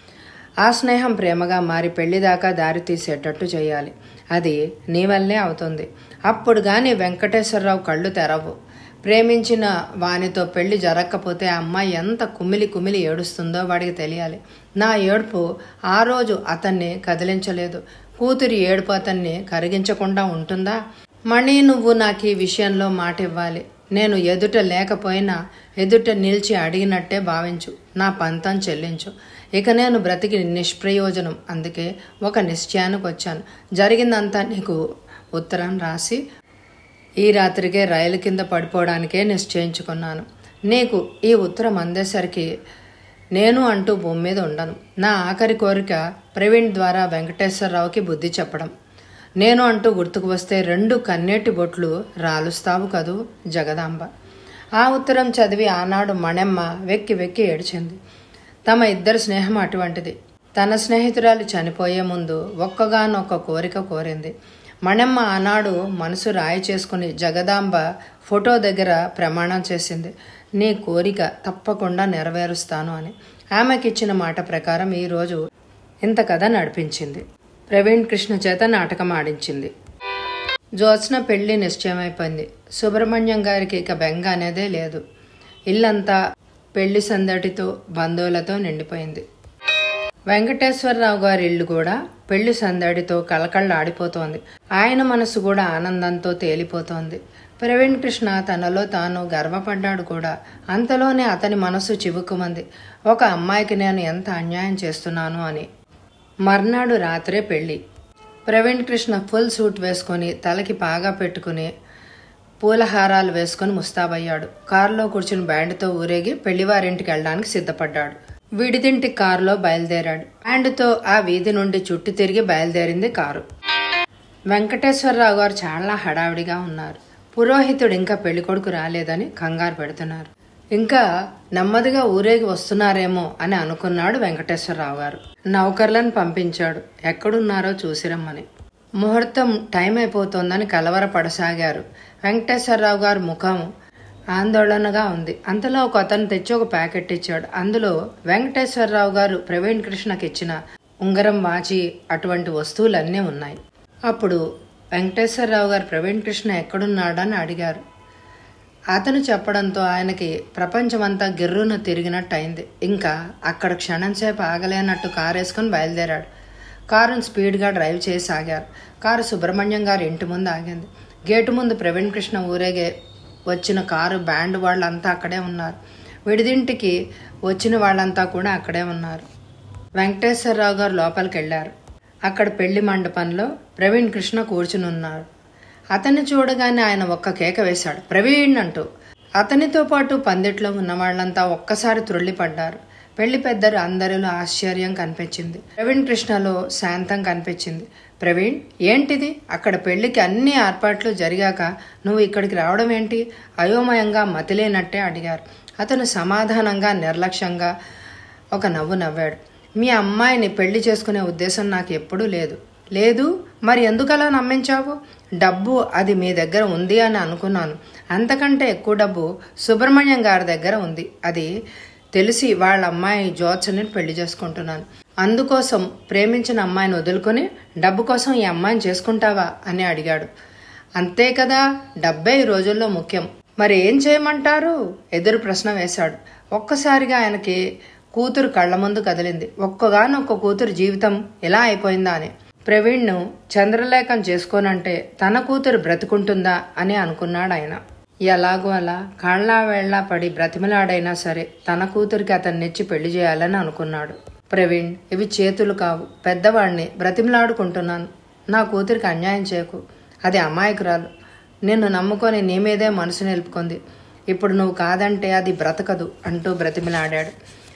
ఆ స్నేహం ప్రేమగా మారి పెళ్లిదాకా దారి తీసేటట్టు చేయాలి అది నీ వల్లే అవుతుంది అప్పుడు కానీ వెంకటేశ్వరరావు కళ్ళు తెరవు ప్రేమించిన వానితో పెళ్లి జరగకపోతే ఆ అమ్మాయి ఎంత కుమిలి కుమిలి ఏడుస్తుందో వాడికి తెలియాలి నా ఏడుపు ఆ రోజు అతన్ని కదిలించలేదు కూతురి ఏడుపు అతన్ని కరిగించకుండా ఉంటుందా మణి నువ్వు నాకు ఈ విషయంలో మాట ఇవ్వాలి నేను ఎదుట లేకపోయినా ఎదుట నిలిచి అడిగినట్టే భావించు నా పంతం చెల్లించు ఇక నేను బ్రతికి నిష్ప్రయోజనం అందుకే ఒక నిశ్చయానికి వచ్చాను జరిగిందంతా నీకు ఉత్తరం రాసి ఈ రాత్రికే రైలు కింద పడిపోవడానికే నిశ్చయించుకున్నాను నీకు ఈ ఉత్తరం అందేసరికి నేను అంటూ భూమి మీద ఉండను నా ఆఖరి కోరిక ప్రవీణ్ ద్వారా వెంకటేశ్వరరావుకి బుద్ధి చెప్పడం నేను అంటూ గుర్తుకు వస్తే రెండు కన్నీటి బొట్లు రాలుస్తావు కదూ జగదాంబ ఆ ఉత్తరం చదివి ఆనాడు మణెమ్మ వెక్కి వెక్కి ఏడ్చింది తమ ఇద్దరి స్నేహం అటువంటిది తన స్నేహితురాలు చనిపోయే ముందు ఒక్కగానొక్క కోరిక కోరింది మణెమ్మ ఆనాడు మనసు రాయి చేసుకుని జగదాంబ ఫోటో దగ్గర ప్రమాణం చేసింది నీ కోరిక తప్పకుండా నెరవేరుస్తాను అని ఆమెకిచ్చిన మాట ప్రకారం ఈరోజు ఇంత కథ నడిపించింది ప్రవీణ్ కృష్ణ చేత నాటకం ఆడించింది జ్యోత్స్న పెళ్లి నిశ్చయమైపోయింది సుబ్రహ్మణ్యం గారికి ఇక బెంగ అనేదే లేదు ఇల్లంతా పెళ్లి సందడితో బంధువులతో నిండిపోయింది వెంకటేశ్వరరావు గారి ఇల్లు కూడా పెళ్లి సందడితో కళకళలాడిపోతోంది ఆయన మనసు కూడా ఆనందంతో తేలిపోతోంది ప్రవీణ్ కృష్ణ తనలో తాను గర్వపడ్డాడు కూడా అంతలోనే అతని మనసు చివుకుమంది ఒక అమ్మాయికి నేను ఎంత అన్యాయం చేస్తున్నాను అని మర్నాడు రాత్రే పెళ్లి ప్రవీణ్ కృష్ణ ఫుల్ సూట్ వేసుకొని తలకి పాగా పెట్టుకుని పూలహారాలు వేసుకుని ముస్తాబయ్యాడు కారులో కూర్చుని బ్యాండ్తో ఊరేగి పెళ్లివారింటికి వెళ్ళడానికి సిద్ధపడ్డాడు విడిదింటి కారులో బయలుదేరాడు బ్యాండ్తో ఆ వీధి నుండి చుట్టూ తిరిగి బయలుదేరింది కారు వెంకటేశ్వరరావు గారు చాలా హడావిడిగా ఉన్నారు పురోహితుడు ఇంకా పెళ్లికొడుకు రాలేదని కంగారు పెడుతున్నారు ఇంకా నెమ్మదిగా ఊరేగి వస్తున్నారేమో అని అనుకున్నాడు వెంకటేశ్వరరావు గారు నౌకర్లను పంపించాడు ఎక్కడున్నారో చూసిరమ్మని ముహూర్తం టైం అయిపోతోందని కలవరపడసాగారు వెంకటేశ్వరరావు గారు ముఖం ఆందోళనగా ఉంది అంతలో ఒక అతను తెచ్చి ఒక ప్యాకెట్ ఇచ్చాడు అందులో వెంకటేశ్వరరావు గారు ప్రవీణ్ కృష్ణకి ఇచ్చిన ఉంగరం వాచి అటువంటి వస్తువులన్నీ ఉన్నాయి అప్పుడు వెంకటేశ్వరరావు గారు ప్రవీణ్ కృష్ణ ఎక్కడున్నాడని అడిగారు అతను చెప్పడంతో ఆయనకి ప్రపంచమంతా గిర్రున తిరిగినట్టు అయింది ఇంకా అక్కడ క్షణంసేపు ఆగలేనట్టు కారు వేసుకుని బయలుదేరాడు కారును స్పీడ్గా డ్రైవ్ చేసి ఆగారు కారు సుబ్రహ్మణ్యం గారి ఇంటి ముందు ఆగింది గేటు ముందు ప్రవీణ్ కృష్ణ ఊరేగే వచ్చిన కారు బ్యాండ్ వాళ్ళంతా అక్కడే ఉన్నారు విడిదింటికి వచ్చిన వాళ్ళంతా కూడా అక్కడే ఉన్నారు వెంకటేశ్వరరావు గారు లోపలికి వెళ్ళారు అక్కడ పెళ్లి మండపంలో ప్రవీణ్ కృష్ణ కూర్చుని ఉన్నారు అతన్ని చూడగానే ఆయన ఒక్క కేక వేశాడు ప్రవీణ్ అంటూ అతనితో పాటు పందిట్లో ఉన్న వాళ్ళంతా ఒక్కసారి త్రుళ్ళిపడ్డారు పెళ్లి పెద్దలు అందరిలో ఆశ్చర్యం కనిపించింది ప్రవీణ్ కృష్ణలో శాంతం కనిపించింది ప్రవీణ్ ఏంటిది అక్కడ పెళ్లికి అన్ని ఏర్పాట్లు జరిగాక నువ్వు ఇక్కడికి రావడం ఏంటి అయోమయంగా మతిలేనట్టే అడిగారు అతను సమాధానంగా నిర్లక్ష్యంగా ఒక నవ్వు నవ్వాడు మీ అమ్మాయిని పెళ్లి చేసుకునే ఉద్దేశం నాకు ఎప్పుడూ లేదు లేదు మరి ఎందుకలా నమ్మించావు డబ్బు అది మీ దగ్గర ఉంది అని అనుకున్నాను అంతకంటే ఎక్కువ డబ్బు సుబ్రహ్మణ్యం గారి దగ్గర ఉంది అది తెలిసి వాళ్ళ అమ్మాయి జ్యోత్సని పెళ్లి చేసుకుంటున్నాను అందుకోసం ప్రేమించిన అమ్మాయిని వదులుకొని డబ్బు కోసం ఈ అమ్మాయిని చేసుకుంటావా అని అడిగాడు అంతే కదా డబ్బే ఈ రోజుల్లో ముఖ్యం మరి ఏం చేయమంటారు ఎదురు ప్రశ్న వేశాడు ఒక్కసారిగా ఆయనకి కూతురు కళ్ళ ముందు కదిలింది ఒక్కగానొక్క కూతురు జీవితం ఎలా అయిపోయిందా అని ప్రవీణ్ను చంద్రలేఖం చేసుకోనంటే తన కూతురు బ్రతుకుంటుందా అని అనుకున్నాడు ఆయన ఎలాగో అలా కాళ్ళ వేళ్లా పడి బ్రతిమలాడైనా సరే తన కూతురికి అతన్నిచ్చి పెళ్లి చేయాలని అనుకున్నాడు ప్రవీణ్ ఇవి చేతులు కావు పెద్దవాడిని బ్రతిమలాడుకుంటున్నాను నా కూతురికి అన్యాయం చేయకు అది అమాయకురాలు నిన్ను నమ్ముకొని నీ మీదే మనసు నిలుపుకుంది ఇప్పుడు నువ్వు కాదంటే అది బ్రతకదు అంటూ బ్రతిమలాడాడు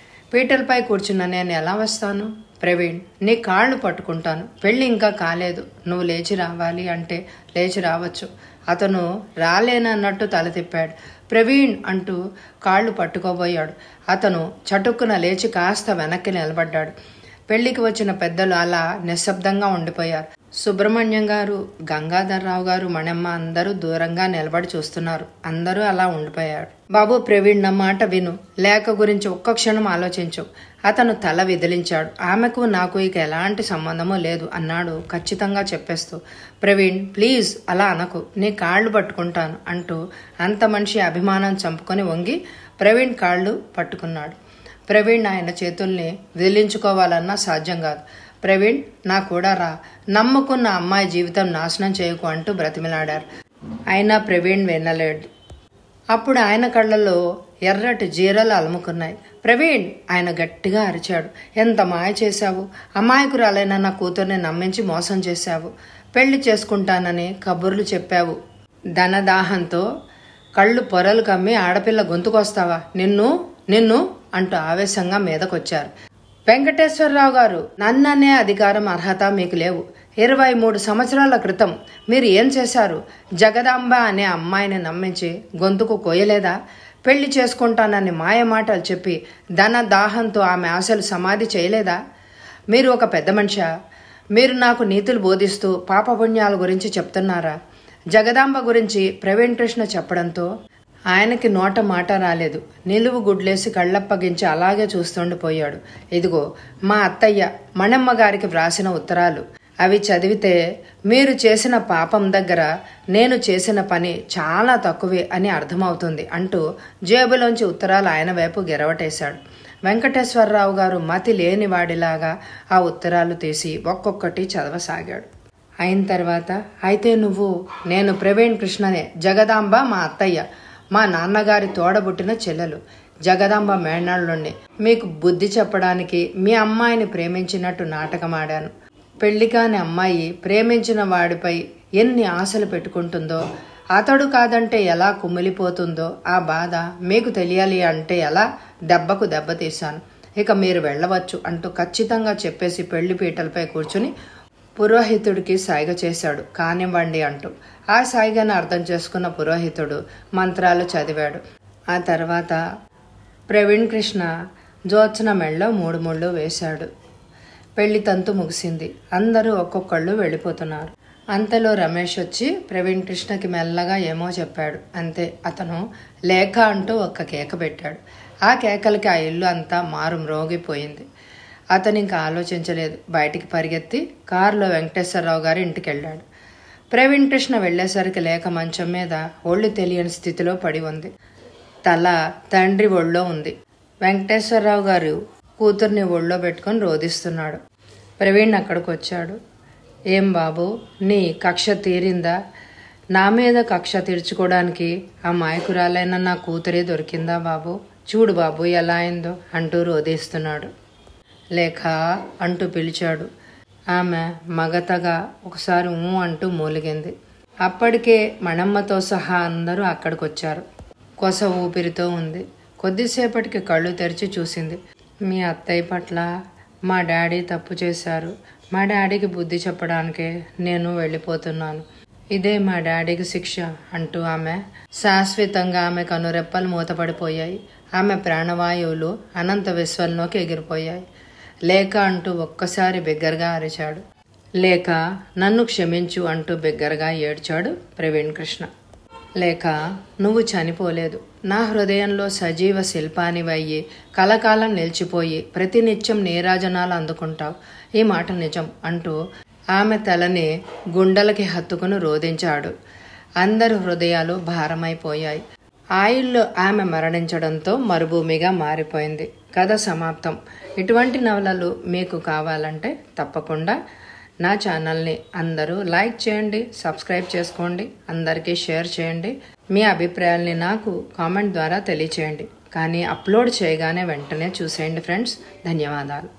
పీటలపై కూర్చున్న నేను ఎలా వస్తాను ప్రవీణ్ నీ కాళ్ళు పట్టుకుంటాను పెళ్ళి ఇంకా కాలేదు నువ్వు లేచి రావాలి అంటే లేచి రావచ్చు అతను రాలేనన్నట్టు తల తిప్పాడు ప్రవీణ్ అంటూ కాళ్ళు పట్టుకోబోయాడు అతను చటుక్కున లేచి కాస్త వెనక్కి నిలబడ్డాడు పెళ్లికి వచ్చిన పెద్దలు అలా నిశ్శబ్దంగా ఉండిపోయారు సుబ్రహ్మణ్యం గారు గంగాధర్రావు గారు మణమ్మ అందరూ దూరంగా నిలబడి చూస్తున్నారు అందరూ అలా ఉండిపోయారు బాబు ప్రవీణ్ నా మాట విను లేఖ గురించి ఒక్క క్షణం ఆలోచించు అతను తల విదిలించాడు ఆమెకు నాకు ఇక ఎలాంటి సంబంధమూ లేదు అన్నాడు ఖచ్చితంగా చెప్పేస్తూ ప్రవీణ్ ప్లీజ్ అలా అనకు నీ కాళ్ళు పట్టుకుంటాను అంటూ అంత మనిషి అభిమానం చంపుకొని వంగి ప్రవీణ్ కాళ్ళు పట్టుకున్నాడు ప్రవీణ్ ఆయన చేతుల్ని విదిలించుకోవాలన్నా సాధ్యం కాదు ప్రవీణ్ నా కూడా రా నమ్ముకున్న అమ్మాయి జీవితం నాశనం చేయకు అంటూ బ్రతిమిలాడారు అయినా ప్రవీణ్ వినలేడు అప్పుడు ఆయన కళ్ళలో ఎర్రటి జీరలు అలుముకున్నాయి ప్రవీణ్ ఆయన గట్టిగా అరిచాడు ఎంత మాయ చేశావు అమాయకురాలైన నా కూతుర్ని నమ్మించి మోసం చేశావు పెళ్లి చేసుకుంటానని కబుర్లు చెప్పావు ధనదాహంతో కళ్ళు పొరలు కమ్మి ఆడపిల్ల గొంతుకొస్తావా నిన్ను నిన్ను అంటూ ఆవేశంగా మీదకొచ్చారు వెంకటేశ్వరరావు గారు నన్ననే అధికారం అర్హత మీకు లేవు ఇరవై మూడు సంవత్సరాల క్రితం మీరు ఏం చేశారు జగదాంబ అనే అమ్మాయిని నమ్మించి గొంతుకు కోయలేదా పెళ్లి చేసుకుంటానని మాయ మాటలు చెప్పి ధన దాహంతో ఆమె ఆశలు సమాధి చేయలేదా మీరు ఒక పెద్ద మనిషా మీరు నాకు నీతులు బోధిస్తూ పాపపుణ్యాల గురించి చెప్తున్నారా జగదాంబ గురించి ప్రవీణ్ కృష్ణ చెప్పడంతో ఆయనకి నోట మాట రాలేదు నిలువు గుడ్లేసి కళ్ళప్పగించి అలాగే చూస్తుండిపోయాడు ఇదిగో మా అత్తయ్య మణమ్మ గారికి వ్రాసిన ఉత్తరాలు అవి చదివితే మీరు చేసిన పాపం దగ్గర నేను చేసిన పని చాలా తక్కువే అని అర్థమవుతుంది అంటూ జేబులోంచి ఉత్తరాలు ఆయన వైపు గిరవటేశాడు వెంకటేశ్వరరావు గారు మతి లేనివాడిలాగా ఆ ఉత్తరాలు తీసి ఒక్కొక్కటి చదవసాగాడు అయిన తర్వాత అయితే నువ్వు నేను ప్రవీణ్ కృష్ణనే జగదాంబ మా అత్తయ్య మా నాన్నగారి తోడబుట్టిన చెల్లెలు జగదాంబ మేనాళ్ళుండి మీకు బుద్ధి చెప్పడానికి మీ అమ్మాయిని ప్రేమించినట్టు నాటకమాడాను పెళ్లి కాని అమ్మాయి ప్రేమించిన వాడిపై ఎన్ని ఆశలు పెట్టుకుంటుందో అతడు కాదంటే ఎలా కుమిలిపోతుందో ఆ బాధ మీకు తెలియాలి అంటే ఎలా దెబ్బకు దెబ్బతీశాను ఇక మీరు వెళ్ళవచ్చు అంటూ ఖచ్చితంగా చెప్పేసి పెళ్లి పీటలపై కూర్చుని పురోహితుడికి సాయిగ చేశాడు కానివ్వండి అంటూ ఆ సాయిగను అర్థం చేసుకున్న పురోహితుడు మంత్రాలు చదివాడు ఆ తర్వాత ప్రవీణ్ కృష్ణ జోత్సన మెళ్ళలో మూడు ముళ్ళు వేశాడు పెళ్లి తంతు ముగిసింది అందరూ ఒక్కొక్కళ్ళు వెళ్ళిపోతున్నారు అంతలో రమేష్ వచ్చి ప్రవీణ్ కృష్ణకి మెల్లగా ఏమో చెప్పాడు అంతే అతను లేఖ అంటూ ఒక్క కేక పెట్టాడు ఆ కేకలకి ఆ ఇల్లు అంతా మారు మ్రోగిపోయింది అతను ఇంకా ఆలోచించలేదు బయటికి పరిగెత్తి కారులో వెంకటేశ్వరరావు గారి ఇంటికి వెళ్ళాడు ప్రవీణ్ కృష్ణ వెళ్లేసరికి లేక మంచం మీద ఒళ్ళు తెలియని స్థితిలో పడి ఉంది తల తండ్రి ఒళ్ళో ఉంది వెంకటేశ్వరరావు గారు కూతుర్ని ఒళ్ళో పెట్టుకొని రోధిస్తున్నాడు ప్రవీణ్ అక్కడికి వచ్చాడు ఏం బాబు నీ కక్ష తీరిందా నా మీద కక్ష తీర్చుకోవడానికి ఆ మాయకురాలైన నా కూతురే దొరికిందా బాబు చూడు బాబు ఎలా అయిందో అంటూ రోధిస్తున్నాడు లేఖ అంటూ పిలిచాడు ఆమె మగతగా ఒకసారి ఊ అంటూ మూలిగింది అప్పటికే మణమ్మతో సహా అందరూ అక్కడికి వచ్చారు కొస ఊపిరితో ఉంది కొద్దిసేపటికి కళ్ళు తెరిచి చూసింది మీ అత్తయ్య పట్ల మా డాడీ తప్పు చేశారు మా డాడీకి బుద్ధి చెప్పడానికే నేను వెళ్ళిపోతున్నాను ఇదే మా డాడీకి శిక్ష అంటూ ఆమె శాశ్వతంగా ఆమె కనురెప్పలు మూతపడిపోయాయి ఆమె ప్రాణవాయువులు అనంత విశ్వంలోకి ఎగిరిపోయాయి లేక అంటూ ఒక్కసారి బిగ్గరగా అరిచాడు లేక నన్ను క్షమించు అంటూ బిగ్గరగా ఏడ్చాడు ప్రవీణ్ కృష్ణ లేక నువ్వు చనిపోలేదు నా హృదయంలో సజీవ శిల్పానివయ్యి కలకాలం నిలిచిపోయి ప్రతినిత్యం నీరాజనాలు అందుకుంటావు ఈ మాట నిజం అంటూ ఆమె తలని గుండెలకి హత్తుకుని రోధించాడు అందరి హృదయాలు భారమైపోయాయి ఆయిల్లో ఆమె మరణించడంతో మరుభూమిగా మారిపోయింది కథ సమాప్తం ఇటువంటి నవలలు మీకు కావాలంటే తప్పకుండా నా ఛానల్ని అందరూ లైక్ చేయండి సబ్స్క్రైబ్ చేసుకోండి అందరికీ షేర్ చేయండి మీ అభిప్రాయాల్ని నాకు కామెంట్ ద్వారా తెలియచేయండి కానీ అప్లోడ్ చేయగానే వెంటనే చూసేయండి ఫ్రెండ్స్ ధన్యవాదాలు